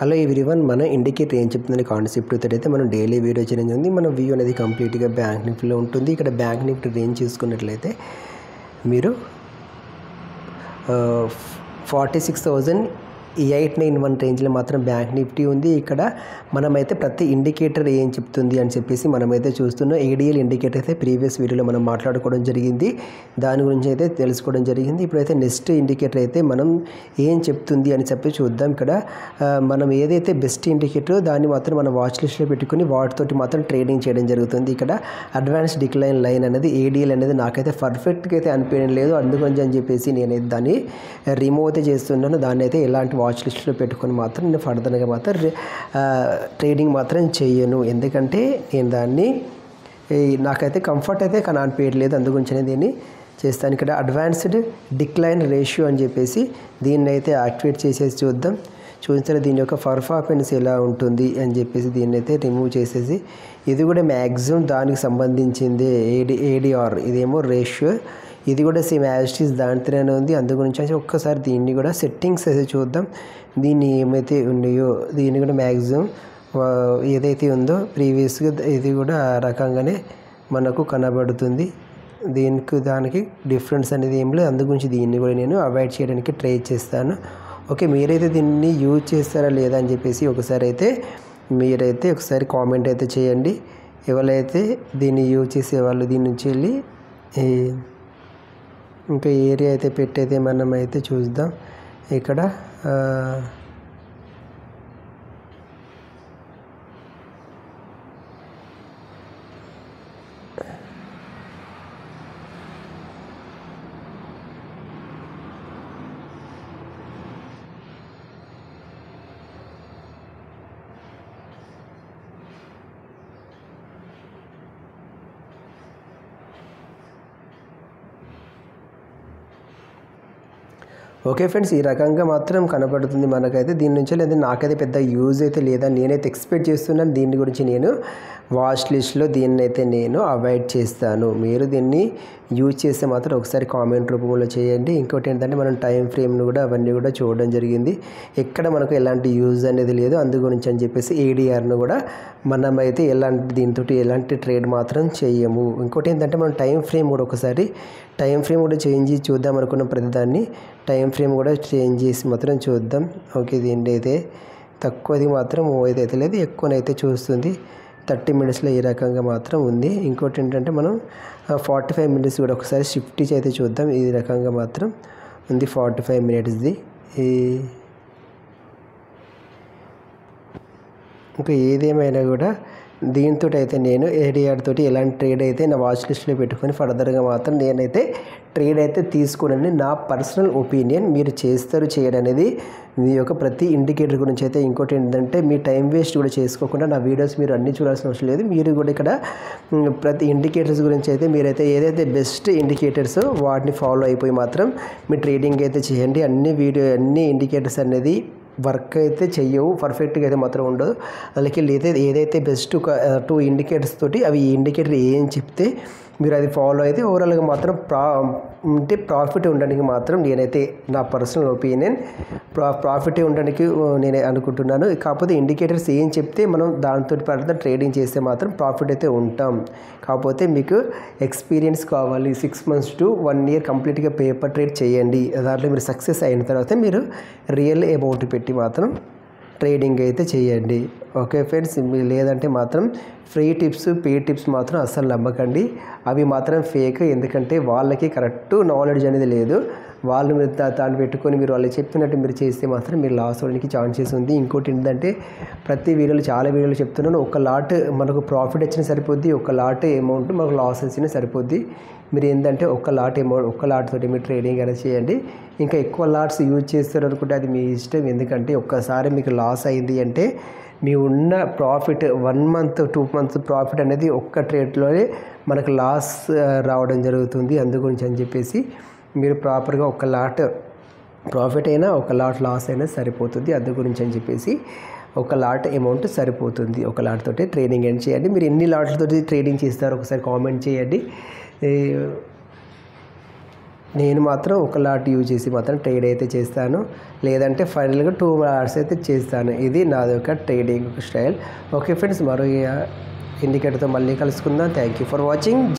hello everyone మన indicator ఏం చెప్తుందని concept అయితే మనం డైలీ వీడియో చేయడం ఉంది మన వ్యూ అనేది కంప్లీట్గా బ్యాంక్ నిఫ్టీలో ఉంటుంది ఇక్కడ బ్యాంక్ నిఫ్టీ రేంజ్ చూసుకున్నట్లయితే మీరు forty six thousand eight nine one రేంజ్లో మాత్రం బ్యాంక్ నిఫ్టీ ఉంది ఇక్కడ మనమైతే ప్రతి ఇండికేటర్ ఏం చెప్తుంది అని చెప్పేసి మనమైతే చూస్తున్నాం ఏడిఎల్ ఇండికేటర్ అయితే ప్రీవియస్ వీడియోలో మనం మాట్లాడుకోవడం జరిగింది దాని గురించి అయితే తెలుసుకోవడం జరిగింది ఇప్పుడైతే నెక్స్ట్ ఇండికేటర్ అయితే మనం ఏం చెప్తుంది అని చెప్పి చూద్దాం ఇక్కడ ఆ, మనం ఏదైతే బెస్ట్ ఇండికేటర్ దాన్ని మాత్రం మనం వాచ్ లిస్ట్లో పెట్టుకుని వాటితోటి మాత్రం ట్రేడింగ్ చేయడం జరుగుతుంది ఇక్కడ అడ్వాన్స్ డిక్లైన్ లైన్ అనేది ఏడిఎల్ అనేది నాకైతే పర్ఫెక్ట్గా అయితే అనిపించడం లేదు అందుకని అని చెప్పేసి నేనైతే దాన్ని రిమూవ్ అయితే చేస్తున్నాను దాన్ని అయితే ఎలాంటి వాచ్ లిస్ట్లో పెట్టుకొని మాత్రం నేను ఫర్దర్గా మాత్రం రి- ఆ, ట్రేడింగ్ మాత్రం చేయను ఎందుకంటే నేను దాన్ని ఈ నాకైతే కంఫర్ట్ అయితే కానీ అనిపించట్లేదు అందుగురించి నేను దీన్ని చేస్తాను ఇక్కడ అడ్వాన్స్డ్ డిక్లైన్ రేషియో అని చెప్పేసి దీన్ని అయితే యాక్టివేట్ చేసేసి చూద్దాం చూసిన దీని యొక్క పర్ఫార్మెన్స్ ఎలా ఉంటుంది అని చెప్పేసి దీన్ని అయితే రిమూవ్ చేసేసి ఇది కూడా మ్యాక్సిమం దానికి సంబంధించింది ఏడి ఏడిఆర్ ఇదేమో రేషియో ఇది కూడా సేమ్ యాజిటీస్ దాంట్లోనే ఉంది అందు గురించి అయితే ఒక్కసారి దీన్ని కూడా సెట్టింగ్స్ అయితే చూద్దాం దీన్ని ఏమైతే ఉన్నాయో దీన్ని కూడా మ్యాక్సిమం ఏదైతే ఉందో ప్రీవియస్గా ఇది కూడా ఆ రకంగానే మనకు కనబడుతుంది దీనికి దానికి డిఫరెన్స్ అనేది ఏం లేదు అందు గురించి దీన్ని కూడా నేను అవాయిడ్ చేయడానికి ట్రై చేస్తాను ఓకే మీరైతే దీన్ని యూజ్ చేస్తారా లేదా అని చెప్పేసి ఒకసారి అయితే మీరైతే ఒకసారి కామెంట్ అయితే చేయండి ఎవరైతే దీన్ని యూజ్ చేసే వాళ్ళు దీని నుంచి వెళ్ళి ఈ ఇంకా ఏరియా అయితే పెట్టయితే మనం అయితే చూద్దాం ఇక్కడ ఆ, ఓకే ఫ్రెండ్స్ ఈ రకంగా మాత్రం కనబడుతుంది మనకైతే దీని నుంచి లేదా నాకైతే పెద్ద యూజ్ అయితే లేదా నేనైతే ఎక్స్పెక్ట్ చేస్తున్నాను దీని గురించి నేను వాచ్ లిస్ట్లో దీన్ని అయితే నేను అవాయిడ్ చేస్తాను మీరు దీన్ని యూజ్ చేస్తే మాత్రం ఒకసారి కామెంట్ రూపంలో చేయండి ఇంకోటి ఏంటంటే మనం టైం ఫ్రేమ్ను కూడా అవన్నీ కూడా చూడడం జరిగింది ఎక్కడ మనకు ఎలాంటి యూజ్ అనేది లేదు అందు గురించి అని చెప్పేసి ఏడిఆర్ను కూడా మనమైతే ఎలాంటి దీంతో ఎలాంటి ట్రేడ్ మాత్రం చేయము ఇంకోటి ఏంటంటే మనం టైం ఫ్రేమ్ కూడా ఒకసారి టైం ఫ్రేమ్ కూడా చేంజ్ చేసి చూద్దాం అనుకున్న ప్రతిదాన్ని టైం ఫ్రేమ్ కూడా చేంజ్ చేసి మాత్రం చూద్దాం ఓకే దీంట్లో అయితే తక్కువది మాత్రం అయితే అయితే లేదు ఎక్కువనైతే చూస్తుంది థర్టీ మినిట్స్లో ఈ రకంగా మాత్రం ఉంది ఇంకోటి ఏంటంటే మనం ఫార్టీ ఫైవ్ మినిట్స్ కూడా ఒకసారి షిఫ్ట్ చేసి అయితే చూద్దాం ఈ రకంగా మాత్రం ఉంది ఫార్టీ ఫైవ్ మినిట్స్ది ఈ ఇంకా ఏదేమైనా కూడా దీంతో అయితే నేను ఏడిఆర్ తోటి ఎలాంటి ట్రేడ్ అయితే నా వాచ్ లిస్ట్లో పెట్టుకొని ఫర్దర్గా మాత్రం నేనైతే ట్రేడ్ అయితే తీసుకోనని నా పర్సనల్ ఒపీనియన్ మీరు చేస్తారు చేయడం అనేది మీ యొక్క ప్రతి ఇండికేటర్ గురించి అయితే ఇంకోటి ఏంటంటే మీ టైం వేస్ట్ కూడా చేసుకోకుండా నా వీడియోస్ మీరు అన్ని చూడాల్సిన అవసరం లేదు మీరు కూడా ఇక్కడ మ్, ప్రతి ఇండికేటర్స్ గురించి అయితే మీరైతే ఏదైతే బెస్ట్ ఇండికేటర్స్ వాటిని ఫాలో అయిపోయి మాత్రం మీ ట్రేడింగ్ అయితే చేయండి అన్ని వీడియో అన్ని ఇండికేటర్స్ అనేది వర్క్ అయితే చెయ్యవు పర్ఫెక్ట్గా అయితే మాత్రం ఉండదు అలాగే ఏదైతే ఏదైతే బెస్ట్ ఒక టూ ఇండికేటర్స్ తోటి అవి ఈ ఇండికేటర్ ఏం చెప్తే మీరు అది ఫాలో అయితే ఓవరాల్గా మాత్రం ప్రా అంటే ప్రాఫిట్ ఉండడానికి మాత్రం నేనైతే నా పర్సనల్ ఒపీనియన్ ప్రా ప్రాఫిట్ ఉండడానికి ఆ, నేను అనుకుంటున్నాను కాకపోతే ఇండికేటర్స్ ఏం చెప్తే మనం దాంతో పడితే ట్రేడింగ్ చేస్తే మాత్రం ప్రాఫిట్ అయితే ఉంటాం కాకపోతే మీకు ఎక్స్పీరియన్స్ కావాలి six months to one year కంప్లీట్గా పేపర్ ట్రేడ్ చేయండి దాంట్లో మీరు సక్సెస్ అయిన తర్వాత మీరు రియల్ అమౌంట్ పెట్టి మాత్రం ట్రేడింగ్ అయితే చేయండి ఓకే ఫ్రెండ్స్ మీ- లేదంటే మాత్రం ఫ్రీ టిప్స్ పే టిప్స్ మాత్రం అస్సలు నమ్మకండి అవి మాత్రం ఫేక్ ఎందుకంటే వాళ్ళకి కరెక్ట్ నాలెడ్జ్ అనేది లేదు వాళ్ళు మీరు దా- దాన్ని పెట్టుకొని మీరు వాళ్ళు చెప్పినట్టు మీరు చేస్తే మాత్రం మీరు లాస్ అవ్వడానికి ఛాన్సెస్ ఉంది ఇంకోటి ఏంటంటే ప్రతి వీడియోలో చాలా వీడియోలు చెప్తున్నాను ఒక లాట్ మనకు ప్రాఫిట్ వచ్చినా సరిపోద్ది ఒక లాట్ అమౌంట్ మనకు లాస్ వచ్చినా సరిపోద్ది మీరు ఏంటంటే ఒక లాట్ అమౌంట్ ఒక లాట్ తోటి మీరు ట్రేడింగ్ అనేది చేయండి ఇంకా ఎక్కువ లాట్స్ యూజ్ చేస్తారు అనుకుంటే అది మీ ఇష్టం ఎందుకంటే ఒక్కసారి మీకు లాస్ అయింది అంటే మీ ఉన్న profit one month two months profit అనేది ఒక్క ట్రేడ్లోనే మనకు లాస్ ఆ, రావడం జరుగుతుంది అందు గురించి అని చెప్పేసి మీరు ప్రాపర్గా ఒక లాట్ ప్రాఫిట్ అయినా ఒక లాట్ లాస్ అయినా సరిపోతుంది అందు గురించి అని చెప్పేసి ఒక లాట్ అమౌంట్ సరిపోతుంది ఒక లాట్ తోటి ట్రేడింగ్ ఎండ్ చేయండి మీరు ఎన్ని లాట్లతో ట్రేడింగ్ చేస్తారో ఒకసారి కామెంట్ చేయండి ఈ నేను మాత్రం ఒక లాట్ యూజ్ చేసి మాత్రం ట్రేడ్ అయితే చేస్తాను లేదంటే ఫైనల్గా టూ అవర్స్ అయితే చేస్తాను ఇది నాది ఒక ట్రేడింగ్ స్టైల్ ఓకే ఫ్రెండ్స్ మరో ఇండికేటర్తో మళ్ళీ కలుసుకుందాం థ్యాంక్ యూ ఫర్ వాచింగ్